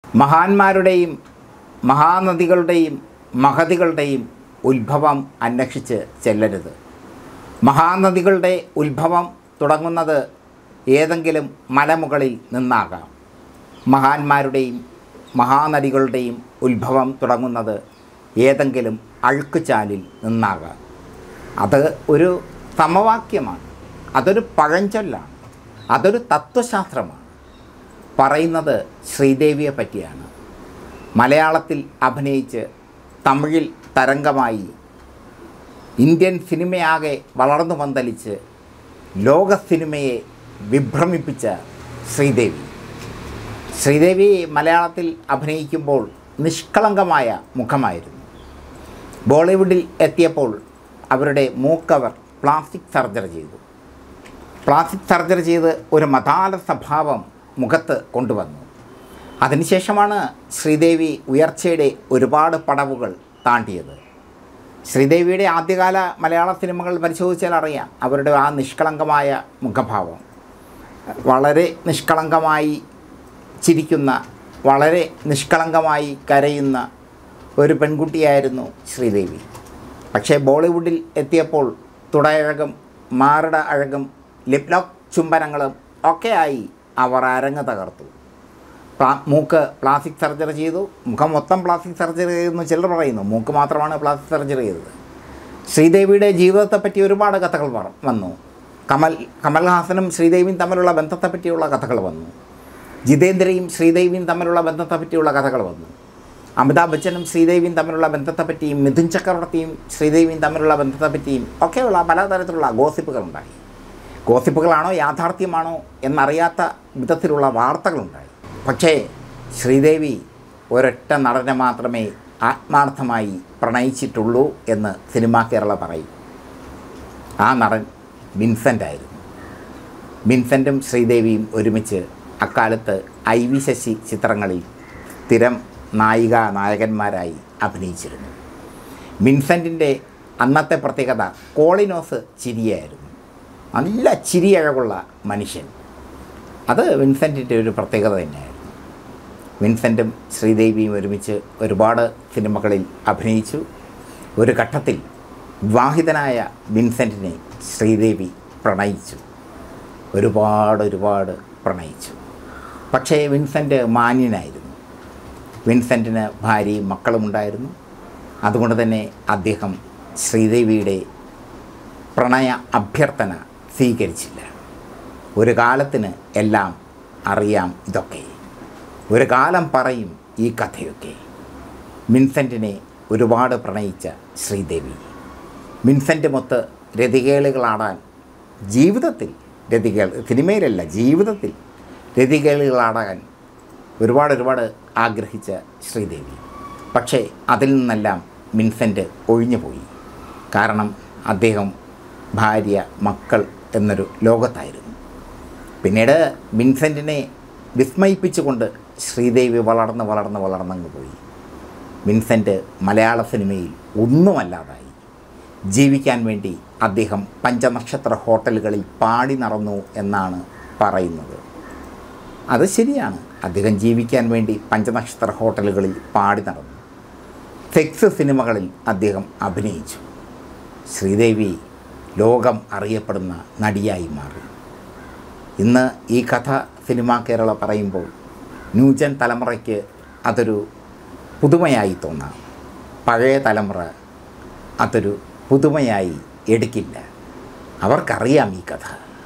മഹാന്മാരുടെയും മഹാനദികളുടെയും മഹതികളുടെയും ഉത്ഭവം അന്വേഷിച്ച് ചെല്ലരുത് മഹാനദികളുടെ ഉത്ഭവം തുടങ്ങുന്നത് ഏതെങ്കിലും മലമുകളിൽ നിന്നാകാം മഹാന്മാരുടെയും മഹാനദികളുടെയും ഉത്ഭവം തുടങ്ങുന്നത് ഏതെങ്കിലും അഴുക്കുചാലിൽ നിന്നാകാം അത് ഒരു സമവാക്യമാണ് അതൊരു പഴഞ്ചൊല്ലാണ് അതൊരു തത്വശാസ്ത്രമാണ് പറയുന്നത് ശ്രീദേവിയെ പറ്റിയാണ് മലയാളത്തിൽ അഭിനയിച്ച് തമിഴിൽ തരംഗമായി ഇന്ത്യൻ സിനിമയാകെ വളർന്നു പന്തലിച്ച് ലോക സിനിമയെ വിഭ്രമിപ്പിച്ച ശ്രീദേവി ശ്രീദേവി മലയാളത്തിൽ അഭിനയിക്കുമ്പോൾ നിഷ്കളങ്കമായ മുഖമായിരുന്നു ബോളിവുഡിൽ എത്തിയപ്പോൾ അവരുടെ മൂക്കവർ പ്ലാസ്റ്റിക് സർജറി ചെയ്തു പ്ലാസ്റ്റിക് സർജറി ചെയ്ത് ഒരു മതാല സ്വഭാവം മുഖത്ത് കൊണ്ടുവന്നു അതിനുശേഷമാണ് ശ്രീദേവി ഉയർച്ചയുടെ ഒരുപാട് പടവുകൾ താണ്ടിയത് ശ്രീദേവിയുടെ ആദ്യകാല മലയാള സിനിമകൾ പരിശോധിച്ചാൽ അറിയാം അവരുടെ ആ നിഷ്കളങ്കമായ മുഖഭാവം വളരെ നിഷ്കളങ്കമായി ചിരിക്കുന്ന വളരെ നിഷ്കളങ്കമായി കരയുന്ന ഒരു പെൺകുട്ടിയായിരുന്നു ശ്രീദേവി പക്ഷേ ബോളിവുഡിൽ എത്തിയപ്പോൾ തുടയഴകും മാറിട അഴകും ലിപ്ലോക്ക് ചുംബനങ്ങളും ഒക്കെയായി അവർ അരങ്ങ് തകർത്തു പ്ലാ മൂക്ക് പ്ലാസ്റ്റിക് സർജറി ചെയ്തു മുഖം മൊത്തം പ്ലാസ്റ്റിക് സർജറി ചെയ്തെന്ന് ചിലർ പറയുന്നു മൂക്ക് മാത്രമാണ് പ്ലാസ്റ്റിക് സർജറി ചെയ്തത് ശ്രീദേവിയുടെ ജീവിതത്തെപ്പറ്റി ഒരുപാട് കഥകൾ പറ- വന്നു കമൽ കമൽഹാസനും ശ്രീദേവിയും തമ്മിലുള്ള ബന്ധത്തെപ്പറ്റിയുള്ള കഥകൾ വന്നു ജിതേന്ദ്രയും ശ്രീദേവിയും തമ്മിലുള്ള ബന്ധത്തെപ്പറ്റിയുള്ള കഥകൾ വന്നു അമിതാഭ് ബച്ചനും ശ്രീദേവിയും തമ്മിലുള്ള ബന്ധത്തെപ്പറ്റിയും മിഥുൻ ചക്രവർത്തിയും ശ്രീദേവിയും തമ്മിലുള്ള ബന്ധത്തെപ്പറ്റിയും ഒക്കെയുള്ള പലതരത്തിലുള്ള ഗോസിപ്പുകളുണ്ടായി ഗോസിപ്പുകളാണോ യാഥാർത്ഥ്യമാണോ എന്നറിയാത്ത വിധത്തിലുള്ള വാർത്തകളുണ്ടായി പക്ഷേ ശ്രീദേവി ഒരൊറ്റ നടനെ മാത്രമേ ആത്മാർത്ഥമായി പ്രണയിച്ചിട്ടുള്ളൂ എന്ന് സിനിമാ കേരള പറയും ആ നടൻ വിൻസെൻ്റ് ആയിരുന്നു വിൻസെൻറ്റും ശ്രീദേവിയും ഒരുമിച്ച് അക്കാലത്ത് ഐ വി ശശി ചിത്രങ്ങളിൽ സ്ഥിരം നായിക നായകന്മാരായി അഭിനയിച്ചിരുന്നു വിൻസെൻറ്റിൻ്റെ അന്നത്തെ പ്രത്യേകത കോളിനോസ് ചിരിയായിരുന്നു നല്ല ചിരിയഴകുള്ള മനുഷ്യൻ അത് വിൻസെൻറ്റിൻ്റെ ഒരു പ്രത്യേകത തന്നെയായിരുന്നു വിൻസെൻറ്റും ശ്രീദേവിയും ഒരുമിച്ച് ഒരുപാട് സിനിമകളിൽ അഭിനയിച്ചു ഒരു ഘട്ടത്തിൽ വിവാഹിതനായ വിൻസെൻറ്റിനെ ശ്രീദേവി പ്രണയിച്ചു ഒരുപാട് ഒരുപാട് പ്രണയിച്ചു പക്ഷേ വിൻസെൻ്റ് മാന്യനായിരുന്നു വിൻസെൻറ്റിന് ഭാര്യയും മക്കളും ഉണ്ടായിരുന്നു അതുകൊണ്ട് തന്നെ അദ്ദേഹം ശ്രീദേവിയുടെ പ്രണയ അഭ്യർത്ഥന സ്വീകരിച്ചില്ല ഒരു കാലത്തിന് എല്ലാം അറിയാം ഇതൊക്കെ ഒരു കാലം പറയും ഈ കഥയൊക്കെ വിൻസെൻറ്റിനെ ഒരുപാട് പ്രണയിച്ച ശ്രീദേവി വിൻസെൻ്റ് മൊത്ത് രതികേളികളാടാൻ ജീവിതത്തിൽ രതികേൾ സിനിമയിലല്ല ജീവിതത്തിൽ രതികേളികളാടാൻ ഒരുപാട് ഒരുപാട് ആഗ്രഹിച്ച ശ്രീദേവി പക്ഷേ അതിൽ നിന്നെല്ലാം വിൻസെൻ്റ് ഒഴിഞ്ഞുപോയി കാരണം അദ്ദേഹം ഭാര്യ മക്കൾ എന്നൊരു ലോകത്തായിരുന്നു പിന്നീട് വിൻസെൻറ്റിനെ വിസ്മയിപ്പിച്ചുകൊണ്ട് ശ്രീദേവി വളർന്ന് വളർന്ന് വളർന്നങ്ങ് പോയി വിൻസെൻ്റ് മലയാള സിനിമയിൽ ഒന്നുമല്ലാതായി ജീവിക്കാൻ വേണ്ടി അദ്ദേഹം പഞ്ചനക്ഷത്ര ഹോട്ടലുകളിൽ പാടി നടന്നു എന്നാണ് പറയുന്നത് അത് ശരിയാണ് അദ്ദേഹം ജീവിക്കാൻ വേണ്ടി പഞ്ചനക്ഷത്ര ഹോട്ടലുകളിൽ പാടി നടന്നു സെക്സ് സിനിമകളിൽ അദ്ദേഹം അഭിനയിച്ചു ശ്രീദേവി ലോകം അറിയപ്പെടുന്ന നടിയായി മാറി ഇന്ന് ഈ കഥ സിനിമാ കേരള പറയുമ്പോൾ ന്യൂജൻ തലമുറയ്ക്ക് അതൊരു പുതുമയായി തോന്നാം പഴയ തലമുറ അതൊരു പുതുമയായി എടുക്കില്ല അവർക്കറിയാം ഈ കഥ